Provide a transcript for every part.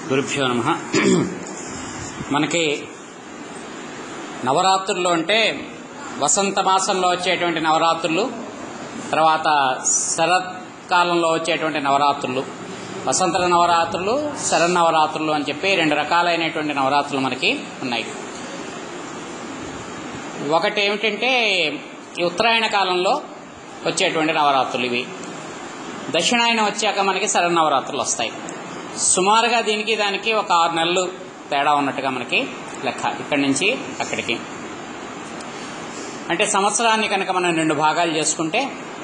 గురుభ్యో నమ మనకి నవరాత్రులు అంటే వసంత మాసంలో వచ్చేటువంటి నవరాత్రులు తర్వాత శరత్కాలంలో వచ్చేటువంటి నవరాత్రులు వసంత నవరాత్రులు శరన్నవరాత్రులు అని చెప్పి రెండు రకాలైనటువంటి నవరాత్రులు మనకి ఉన్నాయి ఒకటి ఏమిటంటే ఈ ఉత్తరాయణ కాలంలో వచ్చేటువంటి నవరాత్రులు ఇవి దక్షిణాయనం వచ్చాక మనకి శరన్నవరాత్రులు వస్తాయి సుమారుగా దీనికి దానికి ఒక ఆరు నెలలు తేడా ఉన్నట్టుగా మనకి లెక్క ఇక్కడి నుంచి అక్కడికి అంటే సంవత్సరాన్ని కనుక మనం రెండు భాగాలు చేసుకుంటే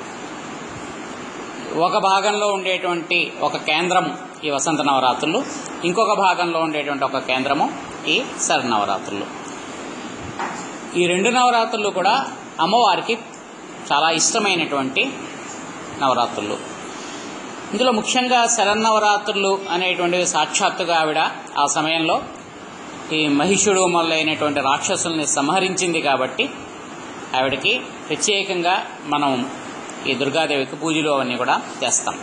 ఒక భాగంలో ఉండేటువంటి ఒక కేంద్రం ఈ వసంత నవరాత్రులు ఇంకొక భాగంలో ఉండేటువంటి ఒక కేంద్రము ఈ శరన్నవరాత్రులు ఈ రెండు నవరాత్రులు కూడా అమ్మవారికి చాలా ఇష్టమైనటువంటి నవరాత్రులు ఇందులో ముఖ్యంగా శరన్నవరాత్రులు అనేటువంటివి సాక్షాత్తుగా ఆవిడ ఆ సమయంలో ఈ మహిషుడు మొదలైనటువంటి రాక్షసుల్ని సంహరించింది కాబట్టి ఆవిడకి ప్రత్యేకంగా మనం ఈ దుర్గాదేవికి పూజలు అవన్నీ కూడా చేస్తాం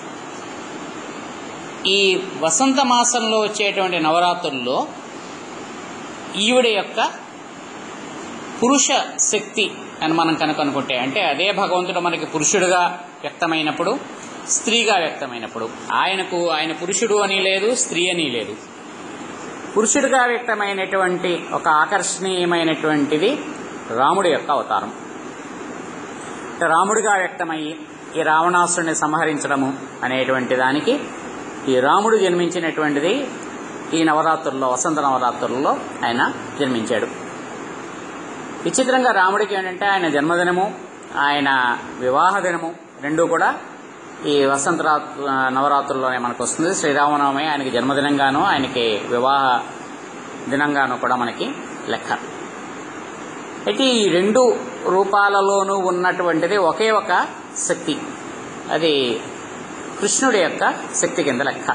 ఈ వసంత మాసంలో వచ్చేటువంటి నవరాత్రుల్లో ఈవిడ యొక్క పురుష శక్తి అని మనం కనుక అనుకుంటే అంటే అదే భగవంతుడు మనకి పురుషుడుగా వ్యక్తమైనప్పుడు స్త్రీగా వ్యక్తమైనప్పుడు ఆయనకు ఆయన పురుషుడు అని లేదు స్త్రీ అని లేదు పురుషుడిగా వ్యక్తమైనటువంటి ఒక ఆకర్షణీయమైనటువంటిది రాముడి యొక్క అవతారం రాముడిగా వ్యక్తమయ్యి ఈ రావణాసుడిని సంహరించడము అనేటువంటి దానికి ఈ రాముడు జన్మించినటువంటిది ఈ నవరాత్రుల్లో వసంత నవరాత్రుల్లో ఆయన జన్మించాడు విచిత్రంగా రాముడికి ఏంటంటే ఆయన జన్మదినము ఆయన వివాహ దినము రెండు కూడా ఈ వసంత నవరాత్రుల్లోనే మనకు వస్తుంది శ్రీరామనవమి ఆయనకి జన్మదినంగాను ఆయనకి వివాహ దినంగాను కూడా మనకి లెక్క అయితే ఈ రెండు రూపాలలోనూ ఉన్నటువంటిది ఒకే ఒక శక్తి అది కృష్ణుడి యొక్క శక్తి కింద లెక్క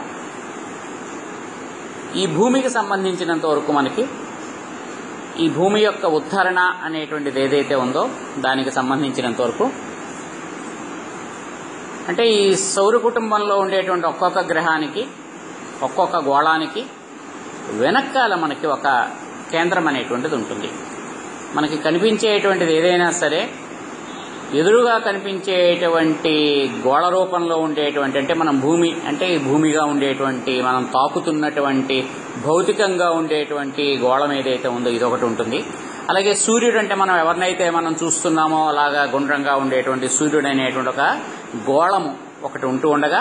ఈ భూమికి సంబంధించినంత వరకు మనకి ఈ భూమి యొక్క ఉద్ధరణ అనేటువంటిది ఏదైతే ఉందో దానికి సంబంధించినంత వరకు అంటే ఈ సౌర కుటుంబంలో ఉండేటువంటి ఒక్కొక్క గ్రహానికి ఒక్కొక్క గోళానికి వెనకాల మనకి ఒక కేంద్రం అనేటువంటిది ఉంటుంది మనకి కనిపించేటువంటిది ఏదైనా సరే ఎదురుగా కనిపించేటువంటి గోళ రూపంలో ఉండేటువంటి అంటే మనం భూమి అంటే ఈ భూమిగా ఉండేటువంటి మనం తాకుతున్నటువంటి భౌతికంగా ఉండేటువంటి గోళం ఏదైతే ఉందో ఇది ఒకటి ఉంటుంది అలాగే సూర్యుడు అంటే మనం ఎవరినైతే మనం చూస్తున్నామో అలాగా గుండ్రంగా ఉండేటువంటి సూర్యుడు అనేటువంటి ఒక గోళము ఒకటి ఉంటూ ఉండగా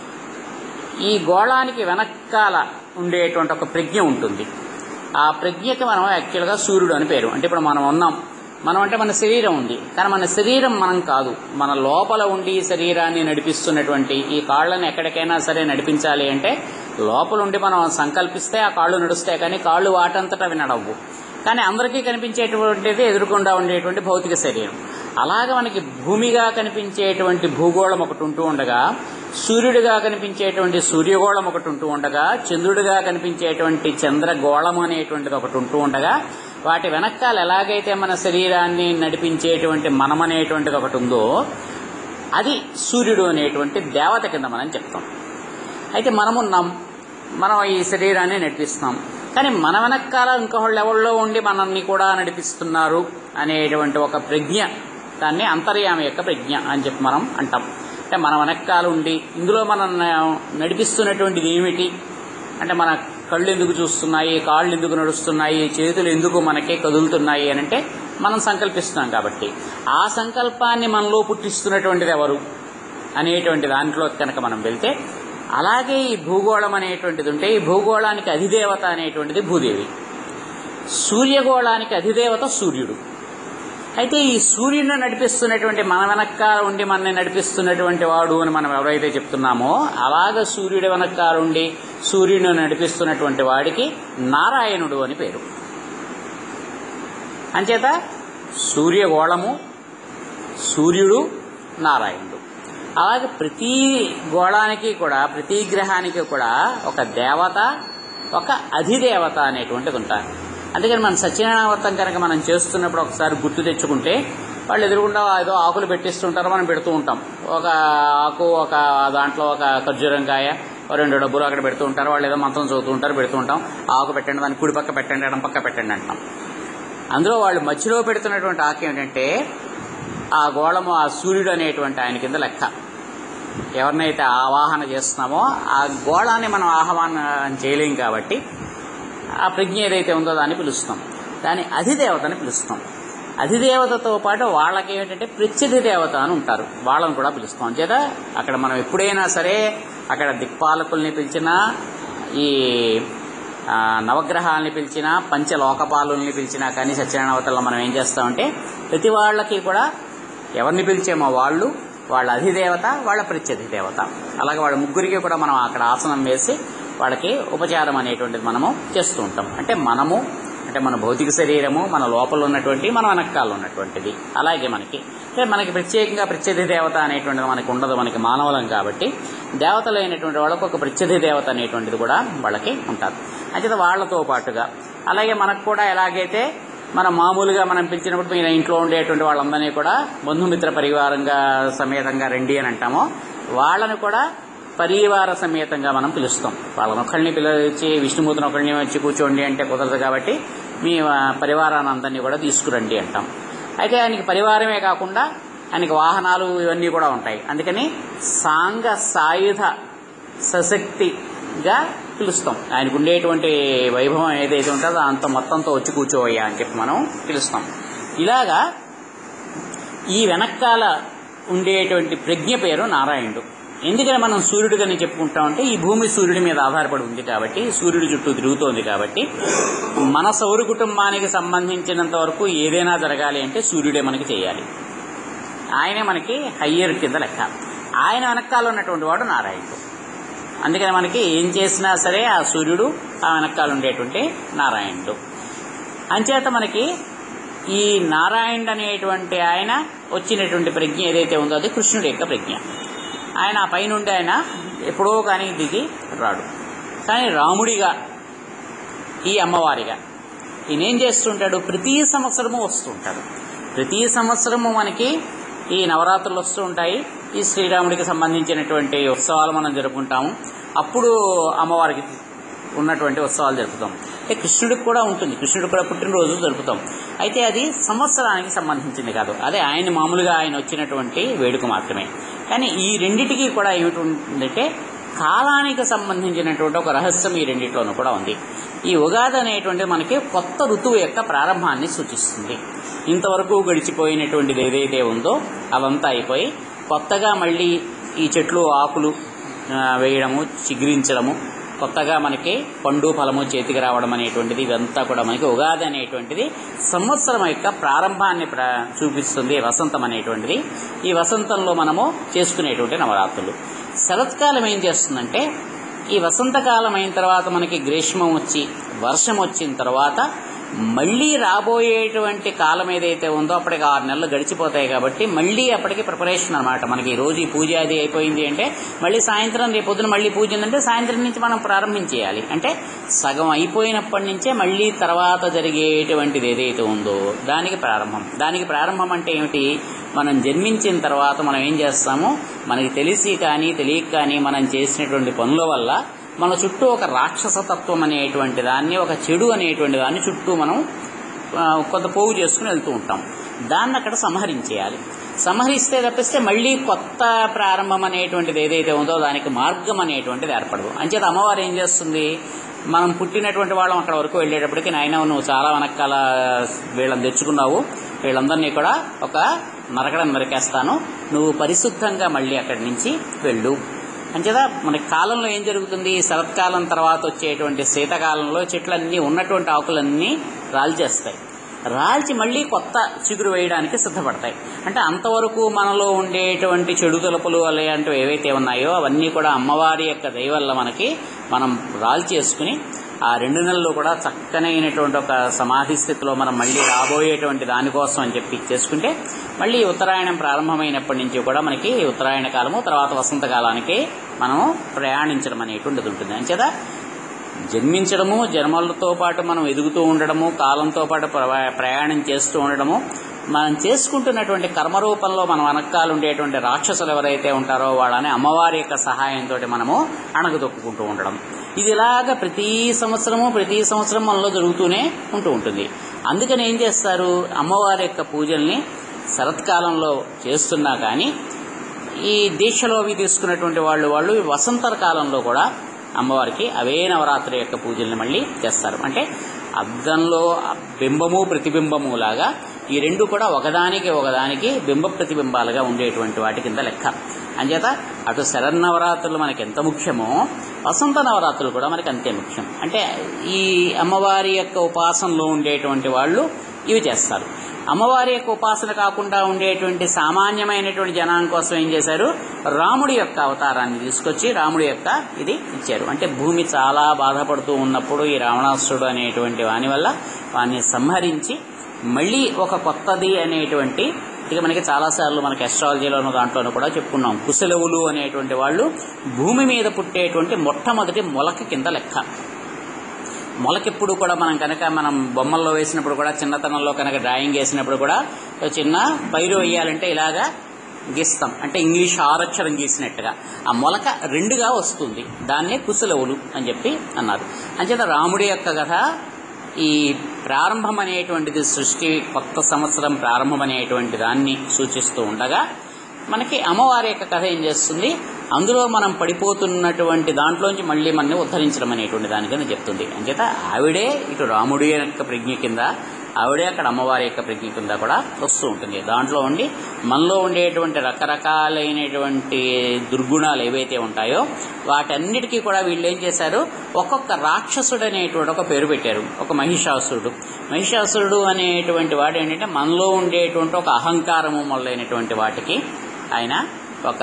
ఈ గోళానికి వెనకాల ఉండేటువంటి ఒక ప్రజ్ఞ ఉంటుంది ఆ ప్రజ్ఞకి మనం యాక్చువల్గా సూర్యుడు అని పేరు అంటే ఇప్పుడు మనం ఉన్నాం మనం అంటే మన శరీరం ఉంది కానీ మన శరీరం మనం కాదు మన లోపల ఉండి ఈ శరీరాన్ని నడిపిస్తున్నటువంటి ఈ కాళ్ళని ఎక్కడికైనా సరే నడిపించాలి అంటే లోపల ఉండి మనం సంకల్పిస్తే ఆ కాళ్ళు నడుస్తాయి కానీ కాళ్ళు వాటంతటా అవి నడవు కానీ అందరికీ కనిపించేటువంటిది ఎదురుకుండా ఉండేటువంటి భౌతిక శరీరం అలాగ మనకి భూమిగా కనిపించేటువంటి భూగోళం ఒకటి ఉంటూ ఉండగా సూర్యుడిగా కనిపించేటువంటి సూర్యగోళం ఒకటి ఉంటూ ఉండగా చంద్రుడిగా కనిపించేటువంటి చంద్రగోళం అనేటువంటిది ఒకటి ఉంటూ ఉండగా వాటి వెనకాల ఎలాగైతే మన శరీరాన్ని నడిపించేటువంటి మనం అనేటువంటిది ఒకటి ఉందో అది సూర్యుడు అనేటువంటి దేవత కింద మనం చెప్తాం అయితే మనమున్నాం మనం ఈ శరీరాన్ని నడిపిస్తున్నాం కానీ మన వెనకాల ఇంకొకళ్ళు ఎవరిలో ఉండి మనల్ని కూడా నడిపిస్తున్నారు అనేటువంటి ఒక ప్రజ్ఞ దాన్ని అంతర్యామి యొక్క ప్రజ్ఞ అని చెప్పి మనం అంటాం అంటే మన వెనకాల ఉండి ఇందులో మనం నడిపిస్తున్నటువంటిది ఏమిటి అంటే మన కళ్ళు ఎందుకు చూస్తున్నాయి కాళ్ళు ఎందుకు నడుస్తున్నాయి చేతులు ఎందుకు మనకే కదులుతున్నాయి అని అంటే మనం సంకల్పిస్తున్నాం కాబట్టి ఆ సంకల్పాన్ని మనలో పుట్టిస్తున్నటువంటిది ఎవరు అనేటువంటి దాంట్లో కనుక మనం వెళ్తే అలాగే ఈ భూగోళం అనేటువంటిది ఉంటే ఈ భూగోళానికి అధిదేవత అనేటువంటిది భూదేవి సూర్యగోళానికి అధిదేవత సూర్యుడు అయితే ఈ సూర్యుడిని నడిపిస్తున్నటువంటి మన వెనకాల ఉండి మనల్ని నడిపిస్తున్నటువంటి వాడు అని మనం ఎవరైతే చెప్తున్నామో అలాగ సూర్యుడి వెనకాల ఉండి సూర్యుడిని నడిపిస్తున్నటువంటి వాడికి నారాయణుడు అని పేరు అంచేత సూర్యగోళము సూర్యుడు నారాయణుడు అలాగే ప్రతి గోళానికి కూడా ప్రతి గ్రహానికి కూడా ఒక దేవత ఒక అధిదేవత అనేటువంటిది ఉంటారు అందుకని మన సత్యనారాయణ వ్రతం కనుక మనం చేస్తున్నప్పుడు ఒకసారి గుర్తు తెచ్చుకుంటే వాళ్ళు ఎదురుగుండా ఏదో ఆకులు పెట్టిస్తుంటారు మనం పెడుతూ ఉంటాం ఒక ఆకు ఒక దాంట్లో ఒక ఖర్జూరంకాయ ఓ రెండు డబ్బులు అక్కడ పెడుతూ ఉంటారు వాళ్ళు ఏదో మంత్రం చదువుతూ ఉంటారు పెడుతూ ఉంటాం ఆకు పెట్టండి దాన్ని కుడి పక్క పెట్టండి ఎడం పక్క పెట్టండి అంటాం అందులో వాళ్ళు మధ్యలో పెడుతున్నటువంటి ఆకు ఏమిటంటే ఆ గోళము ఆ సూర్యుడు అనేటువంటి ఆయన కింద లెక్క ఎవరినైతే ఆవాహన చేస్తున్నామో ఆ గోళాన్ని మనం ఆహ్వానం చేయలేం కాబట్టి ఆ ప్రజ్ఞ ఏదైతే ఉందో దాన్ని పిలుస్తాం దాని అధిదేవతని పిలుస్తాం అధిదేవతతో పాటు వాళ్ళకి ఏమిటంటే ప్రత్యధి దేవత అని ఉంటారు వాళ్ళని కూడా పిలుస్తాం చేత అక్కడ మనం ఎప్పుడైనా సరే అక్కడ దిక్పాలకుల్ని పిలిచినా ఈ ఆ, నవగ్రహాలని పిలిచినా పంచలోకపాలుల్ని పిలిచినా కానీ సత్యనారాయణ అవతల్లో మనం ఏం చేస్తామంటే ప్రతి వాళ్ళకి కూడా ఎవరిని పిలిచేమో వాళ్ళు వాళ్ళ అధిదేవత వాళ్ళ ప్రత్యధి దేవత అలాగే వాళ్ళ ముగ్గురికి కూడా మనం అక్కడ ఆసనం వేసి వాళ్ళకి ఉపచారం అనేటువంటిది మనము చేస్తూ ఉంటాం అంటే మనము అంటే మన భౌతిక శరీరము మన లోపల ఉన్నటువంటి మన వెనకాల ఉన్నటువంటిది అలాగే మనకి అంటే మనకి ప్రత్యేకంగా ప్రత్యధి దేవత అనేటువంటిది మనకి ఉండదు మనకి మానవులం కాబట్టి దేవతలైనటువంటి వాళ్ళకు ఒక ప్రత్యధి దేవత అనేటువంటిది కూడా వాళ్ళకి ఉంటారు అంచేత వాళ్ళతో పాటుగా అలాగే మనకు కూడా ఎలాగైతే మనం మామూలుగా మనం పిలిచినప్పుడు మీరు ఇంట్లో ఉండేటువంటి వాళ్ళందరినీ కూడా బంధుమిత్ర పరివారంగా సమేతంగా రండి అని అంటామో వాళ్ళని కూడా పరివార సమేతంగా మనం పిలుస్తాం వాళ్ళని ఒకళ్ళని పిలిచి విష్ణుమూర్తిని ఒకళ్ళని వచ్చి కూర్చోండి అంటే కుదరదు కాబట్టి మీ ఆ, పరివారాన్ని అందరినీ కూడా తీసుకురండి అంటాం అయితే ఆయనకి పరివారమే కాకుండా ఆయనకి వాహనాలు ఇవన్నీ కూడా ఉంటాయి అందుకని సాంగ సాయుధ సశక్తిగా పిలుస్తాం ఆయనకు ఉండేటువంటి వైభవం ఏదైతే ఉంటుందో అంత మొత్తంతో వచ్చి కూర్చోవయ్యా అని చెప్పి మనం పిలుస్తాం ఇలాగా ఈ వెనకాల ఉండేటువంటి ప్రజ్ఞ పేరు నారాయణుడు ఎందుకని మనం సూర్యుడిగానే చెప్పుకుంటామంటే ఈ భూమి సూర్యుడి మీద ఆధారపడి ఉంది కాబట్టి సూర్యుడి చుట్టూ తిరుగుతోంది కాబట్టి మన సౌర కుటుంబానికి సంబంధించినంత వరకు ఏదైనా జరగాలి అంటే సూర్యుడే మనకి చేయాలి ఆయనే మనకి హయ్యర్ కింద లెక్క ఆయన వెనకాల ఉన్నటువంటి వాడు నారాయణుడు అందుకని మనకి ఏం చేసినా సరే ఆ సూర్యుడు ఆ వెనకాల ఉండేటువంటి నారాయణుడు అంచేత మనకి ఈ నారాయణుడు అనేటువంటి ఆయన వచ్చినటువంటి ప్రజ్ఞ ఏదైతే ఉందో అది కృష్ణుడి యొక్క ప్రజ్ఞ ఆయన ఆ పైనుండి ఆయన ఎప్పుడో కానీ దిగి రాడు కానీ రాముడిగా ఈ అమ్మవారిగా ఈయన ఏం చేస్తుంటాడు ప్రతి సంవత్సరము వస్తుంటాడు ప్రతి సంవత్సరము మనకి ఈ నవరాత్రులు వస్తూ ఉంటాయి ఈ శ్రీరాముడికి సంబంధించినటువంటి ఉత్సవాలు మనం జరుపుకుంటాము అప్పుడు అమ్మవారికి ఉన్నటువంటి ఉత్సవాలు జరుపుతాం అంటే కృష్ణుడికి కూడా ఉంటుంది కృష్ణుడికి కూడా పుట్టినరోజు జరుపుతాం అయితే అది సంవత్సరానికి సంబంధించింది కాదు అదే ఆయన మామూలుగా ఆయన వచ్చినటువంటి వేడుక మాత్రమే కానీ ఈ రెండిటికి కూడా ఏమిటి ఉంటుందంటే కాలానికి సంబంధించినటువంటి ఒక రహస్యం ఈ రెండిట్లోనూ కూడా ఉంది ఈ ఉగాది అనేటువంటి మనకి కొత్త ఋతువు యొక్క ప్రారంభాన్ని సూచిస్తుంది ఇంతవరకు గడిచిపోయినటువంటిది ఏదైతే ఉందో అదంతా అయిపోయి కొత్తగా మళ్ళీ ఈ చెట్లు ఆకులు ఆ, వేయడము చిగురించడము కొత్తగా మనకి పండు ఫలము చేతికి రావడం అనేటువంటిది ఇదంతా కూడా మనకి ఉగాది అనేటువంటిది సంవత్సరం యొక్క ప్రారంభాన్ని ప్ర చూపిస్తుంది వసంతం అనేటువంటిది ఈ వసంతంలో మనము చేసుకునేటువంటి నవరాత్రులు శరత్కాలం ఏం చేస్తుందంటే ఈ వసంతకాలం అయిన తర్వాత మనకి గ్రీష్మం వచ్చి వర్షం వచ్చిన తర్వాత మళ్ళీ రాబోయేటువంటి కాలం ఏదైతే ఉందో అప్పటికి ఆరు నెలలు గడిచిపోతాయి కాబట్టి మళ్ళీ అప్పటికి ప్రిపరేషన్ అనమాట మనకి ఈ రోజు ఈ పూజ అది అయిపోయింది అంటే మళ్ళీ సాయంత్రం రేపు పొద్దున మళ్ళీ పూజ ఉందంటే సాయంత్రం నుంచి మనం ప్రారంభించేయాలి అంటే సగం అయిపోయినప్పటి నుంచే మళ్ళీ తర్వాత జరిగేటువంటిది ఏదైతే ఉందో దానికి ప్రారంభం దానికి ప్రారంభం అంటే ఏమిటి మనం జన్మించిన తర్వాత మనం ఏం చేస్తామో మనకి తెలిసి కానీ తెలియక కానీ మనం చేసినటువంటి పనుల వల్ల మన చుట్టూ ఒక రాక్షస తత్వం అనేటువంటి దాన్ని ఒక చెడు అనేటువంటి దాన్ని చుట్టూ మనం ఆ, కొంత పోగు చేసుకుని వెళ్తూ ఉంటాం దాన్ని అక్కడ సంహరించేయాలి సంహరిస్తే తప్పిస్తే మళ్ళీ కొత్త ప్రారంభం అనేటువంటిది ఏదైతే ఉందో దానికి మార్గం అనేటువంటిది ఏర్పడదు అంచేత అమ్మవారు ఏం చేస్తుంది మనం పుట్టినటువంటి వాళ్ళం అక్కడ వరకు వెళ్ళేటప్పటికి నాయన నువ్వు చాలా వెనకాల వీళ్ళని తెచ్చుకున్నావు వీళ్ళందరినీ కూడా ఒక నరకడం నరికేస్తాను నువ్వు పరిశుద్ధంగా మళ్ళీ అక్కడి నుంచి వెళ్ళు అంచేత మన కాలంలో ఏం జరుగుతుంది శరత్కాలం తర్వాత వచ్చేటువంటి శీతకాలంలో చెట్లన్నీ ఉన్నటువంటి ఆకులన్నీ రాల్చేస్తాయి రాల్చి మళ్ళీ కొత్త చిగురు వేయడానికి సిద్ధపడతాయి అంటే అంతవరకు మనలో ఉండేటువంటి చెడు తలుపులు అలాంటివి ఏవైతే ఉన్నాయో అవన్నీ కూడా అమ్మవారి యొక్క దయ వల్ల మనకి మనం రాల్చేసుకుని ఆ రెండు నెలలు కూడా చక్కనైనటువంటి ఒక సమాధి స్థితిలో మనం మళ్ళీ రాబోయేటువంటి దానికోసం అని చెప్పి చేసుకుంటే మళ్ళీ ఉత్తరాయణం ప్రారంభమైనప్పటి నుంచి కూడా మనకి ఉత్తరాయణ కాలము తర్వాత వసంత కాలానికి మనము ప్రయాణించడం అనేటువంటిది ఉంటుంది అంచేత జన్మించడము జన్మలతో పాటు మనం ఎదుగుతూ ఉండడము కాలంతో పాటు ప్ర- ప్రయాణం చేస్తూ ఉండడము మనం చేసుకుంటున్నటువంటి కర్మరూపంలో మన వెనకాల ఉండేటువంటి రాక్షసులు ఎవరైతే ఉంటారో వాళ్ళని అమ్మవారి యొక్క సహాయంతో మనము అణగదొక్కుంటూ ఉండడం ఇది ఇలాగ ప్రతి సంవత్సరము ప్రతి సంవత్సరం మనలో జరుగుతూనే ఉంటూ ఉంటుంది అందుకని ఏం చేస్తారు అమ్మవారి యొక్క పూజల్ని శరత్కాలంలో చేస్తున్నా కానీ ఈ దీక్షలో అవి తీసుకున్నటువంటి వాళ్ళు వాళ్ళు వసంత కాలంలో కూడా అమ్మవారికి అవే నవరాత్రి యొక్క పూజల్ని మళ్ళీ చేస్తారు అంటే అద్దంలో బింబము ప్రతిబింబము లాగా ఈ రెండు కూడా ఒకదానికి ఒకదానికి బింబ ప్రతిబింబాలుగా ఉండేటువంటి వాటి కింద లెక్క అంచేత అటు శరన్నవరాత్రులు మనకి ఎంత ముఖ్యమో వసంత నవరాత్రులు కూడా మనకి అంతే ముఖ్యం అంటే ఈ అమ్మవారి యొక్క ఉపాసనలో ఉండేటువంటి వాళ్ళు ఇవి చేస్తారు అమ్మవారి యొక్క ఉపాసన కాకుండా ఉండేటువంటి సామాన్యమైనటువంటి జనాం కోసం ఏం చేశారు రాముడి యొక్క అవతారాన్ని తీసుకొచ్చి రాముడి యొక్క ఇది ఇచ్చారు అంటే భూమి చాలా బాధపడుతూ ఉన్నప్పుడు ఈ రావణాసుడు అనేటువంటి వాని వల్ల వాన్ని సంహరించి మళ్ళీ ఒక కొత్తది అనేటువంటి ఇక మనకి చాలాసార్లు మనకి ఎస్ట్రాలజీలోను దాంట్లోనూ కూడా చెప్పుకున్నాం కుశలవులు అనేటువంటి వాళ్ళు భూమి మీద పుట్టేటువంటి మొట్టమొదటి మొలక కింద లెక్క మొలకెప్పుడు కూడా మనం కనుక మనం బొమ్మల్లో వేసినప్పుడు కూడా చిన్నతనంలో కనుక డ్రాయింగ్ వేసినప్పుడు కూడా ఒక చిన్న పైరు వేయాలంటే ఇలాగా గీస్తాం అంటే ఇంగ్లీష్ ఆరక్షరం గీసినట్టుగా ఆ మొలక రెండుగా వస్తుంది దాన్నే కుశలవులు అని చెప్పి అన్నారు అంచేత రాముడి యొక్క కథ ఈ ప్రారంభం అనేటువంటిది సృష్టి కొత్త సంవత్సరం ప్రారంభం అనేటువంటి దాన్ని సూచిస్తూ ఉండగా మనకి అమ్మవారి యొక్క కథ ఏం చేస్తుంది అందులో మనం పడిపోతున్నటువంటి దాంట్లోంచి మళ్ళీ మనని ఉద్ధరించడం అనేటువంటి దాని కింద చెప్తుంది అంచేత ఆవిడే ఇటు రాముడి యొక్క ప్రజ్ఞ కింద ఆవిడే అక్కడ అమ్మవారి యొక్క ప్రజ్ఞ కింద కూడా వస్తూ ఉంటుంది దాంట్లో ఉండి మనలో ఉండేటువంటి రకరకాలైనటువంటి దుర్గుణాలు ఏవైతే ఉంటాయో వాటన్నిటికీ కూడా వీళ్ళు ఏం చేశారు ఒక్కొక్క రాక్షసుడు అనేటువంటి ఒక పేరు పెట్టారు ఒక మహిషాసురుడు మహిషాసురుడు అనేటువంటి వాడు ఏంటంటే మనలో ఉండేటువంటి ఒక అహంకారము మొదలైనటువంటి వాటికి ఆయన ఒక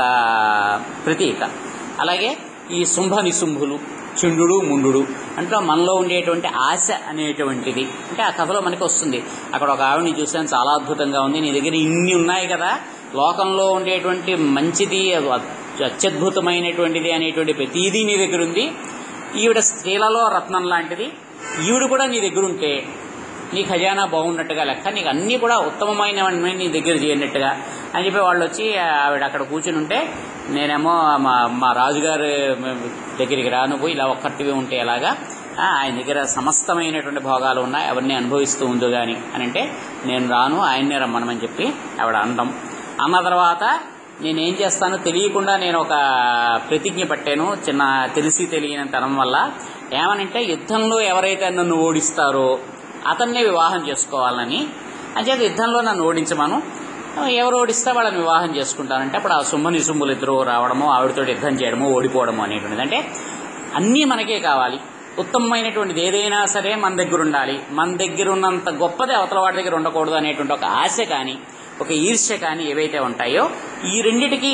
ప్రతీక అలాగే ఈ శుంభ నిశుంభులు చిండు ముండు అంటే మనలో ఉండేటువంటి ఆశ అనేటువంటిది అంటే ఆ కథలో మనకి వస్తుంది అక్కడ ఒక ఆవిడని చూసాను చాలా అద్భుతంగా ఉంది నీ దగ్గర ఇన్ని ఉన్నాయి కదా లోకంలో ఉండేటువంటి మంచిది అత్యద్భుతమైనటువంటిది అనేటువంటి ప్రతిదీ నీ దగ్గర ఉంది ఈవిడ స్త్రీలలో రత్నం లాంటిది ఈవిడ కూడా నీ దగ్గర ఉంటే నీ ఖజానా బాగున్నట్టుగా లెక్క నీకు అన్నీ కూడా ఉత్తమమైనవన్నీ నీ దగ్గర చేయనట్టుగా అని చెప్పి వాళ్ళు వచ్చి ఆవిడ అక్కడ కూర్చుని ఉంటే నేనేమో మా మా రాజుగారు దగ్గరికి రాను పోయి ఇలా ఒక్కటివి ఉంటే ఎలాగా ఆ, ఆయన దగ్గర సమస్తమైనటువంటి భోగాలు ఉన్నాయి అవన్నీ అనుభవిస్తూ ఉందో కానీ అని అంటే నేను రాను ఆయన్నే రమ్మనమని చెప్పి ఆవిడ అనడం అన్న తర్వాత నేనేం చేస్తానో తెలియకుండా నేను ఒక ప్రతిజ్ఞ పట్టాను చిన్న తెలిసి తెలియని తనం వల్ల ఏమనంటే యుద్ధంలో ఎవరైతే నన్ను ఓడిస్తారో అతన్నే వివాహం చేసుకోవాలని అంచేత యుద్ధంలో నన్ను ఓడించమను ఎవరు ఓడిస్తే వాళ్ళని వివాహం చేసుకుంటానంటే అప్పుడు ఆ సుమ్మని సుమ్ములు ఇద్దరు రావడము ఆవిడతో యుద్ధం చేయడము ఓడిపోవడము అనేటువంటిది అంటే అన్నీ మనకే కావాలి ఉత్తమమైనటువంటిది ఏదైనా సరే మన దగ్గర ఉండాలి మన దగ్గర ఉన్నంత గొప్పది అవతల వాడి దగ్గర ఉండకూడదు అనేటువంటి ఒక ఆశ కానీ ఒక ఈర్ష్య కానీ ఏవైతే ఉంటాయో ఈ రెండిటికి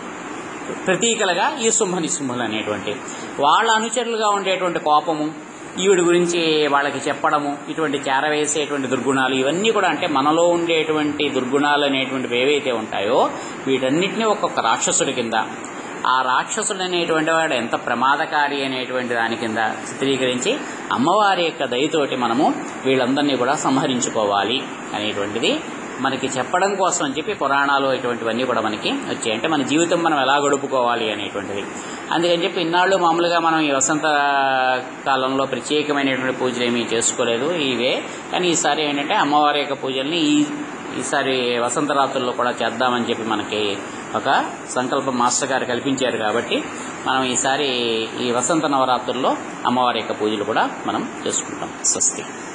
ప్రతీకలుగా ఈ శుంభ నిశుంభులు అనేటువంటి వాళ్ళ అనుచరులుగా ఉండేటువంటి కోపము ఈవిడ గురించి వాళ్ళకి చెప్పడము ఇటువంటి చేరవేసేటువంటి దుర్గుణాలు ఇవన్నీ కూడా అంటే మనలో ఉండేటువంటి దుర్గుణాలు అనేటువంటివి ఏవైతే ఉంటాయో వీటన్నిటిని ఒక్కొక్క రాక్షసుడి కింద ఆ రాక్షసుడు అనేటువంటి వాడు ఎంత ప్రమాదకారి అనేటువంటి దాని కింద చిత్రీకరించి అమ్మవారి యొక్క దయతోటి మనము వీళ్ళందరినీ కూడా సంహరించుకోవాలి అనేటువంటిది మనకి చెప్పడం కోసం అని చెప్పి పురాణాలు ఇటువంటివన్నీ కూడా మనకి వచ్చాయి అంటే మన జీవితం మనం ఎలా గడుపుకోవాలి అనేటువంటిది అందుకని చెప్పి ఇన్నాళ్ళు మామూలుగా మనం ఈ వసంత కాలంలో ప్రత్యేకమైనటువంటి పూజలు ఏమీ చేసుకోలేదు ఇవే కానీ ఈసారి ఏంటంటే అమ్మవారి యొక్క పూజల్ని ఈ ఈసారి వసంత రాత్రుల్లో కూడా చేద్దామని చెప్పి మనకి ఒక సంకల్పం మాస్టర్ గారు కల్పించారు కాబట్టి మనం ఈసారి ఈ వసంత నవరాత్రుల్లో అమ్మవారి యొక్క పూజలు కూడా మనం చేసుకుంటాం స్వస్తి